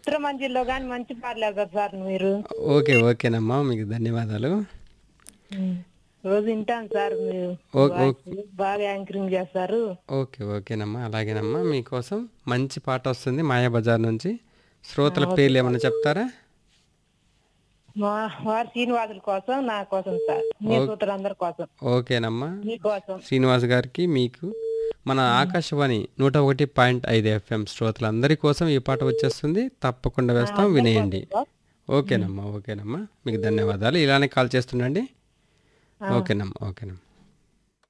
చిత్రమంజిల్లో కానీ మంచి పాడలేరు కదా సార్ మీరు ఓకే ఓకేనమ్మా మీకు ధన్యవాదాలు ఉమ్. రోజు వింటాను సార్ మీరు ఓకే ఓకే వాయిస్ బాగా యాంకరింగ్ చేస్తారు ఓకే ఓకేనమ్మా అలాగేనమ్మా మీకోసం మంచి పాట వస్తుంది మాయాబజార్ నుంచి శ్రోతల పేర్లు ఏమన్నా చెప్తారా మా వారి శ్రీనివాసుల కోసం నా కోసం సార్ మీ సూత్రులందరి కోసం ఓకేనమ్మా మీకోసం శ్రీనివాస్ గారికి మీకు మన ఆకాశవాణి నూట ఒకటి పాయింట్ ఐదు ఎఫ్ఎం శ్రోతలందరి కోసం ఈ పాట వచ్చేస్తుంది తప్పకుండా వేస్తాం వినేయండి సార్. ఓకేనమ్మా ఓకేనమ్మా మీకు ధన్యవాదాలు ఇలానే కాల్ చేస్తుండండి ఓకేనమ్మా ఓకేనమ్మా